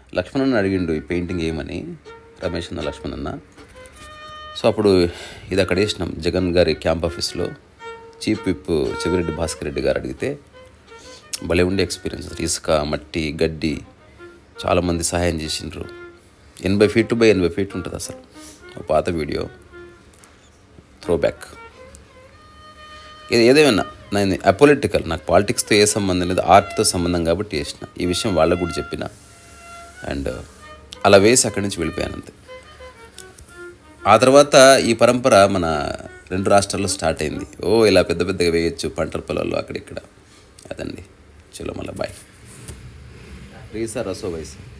లక్ష్మణ్ అడిగిండు ఈ పెయింటింగ్ ఏమని రమేష్ అన్న లక్ష్మణ్ అన్న సో అప్పుడు ఇది అక్కడ వేసినాం జగన్ గారి క్యాంప్ ఆఫీస్లో చీఫ్ విప్ చెవిరెడ్డి భాస్కర్ రెడ్డి గారు అడిగితే భలే ఉండే ఎక్స్పీరియన్స్ ఇసుక మట్టి గడ్డి చాలామంది సహాయం చేసిండ్రు ఎనభై ఫీట్ బై ఎనభై ఫీట్ ఉంటుంది అసలు ఒక పాత వీడియో త్రో బ్యాక్ ఇది ఏదేమైనా నేను అపొలిటికల్ నాకు పాలిటిక్స్తో ఏ సంబంధం లేదు ఆర్ట్తో సంబంధం కాబట్టి చేసిన ఈ విషయం వాళ్ళకు కూడా చెప్పిన అండ్ అలా వేసి అక్కడి నుంచి వెళ్ళిపోయాను అంతే ఆ తర్వాత ఈ పరంపర మన రెండు రాష్ట్రాల్లో స్టార్ట్ అయింది ఓ ఇలా పెద్ద పెద్దగా వేయచ్చు పంటల పొలాల్లో అక్కడిక్కడ అదండి చలో మళ్ళీ బాయ్ రీసా రసో వైసా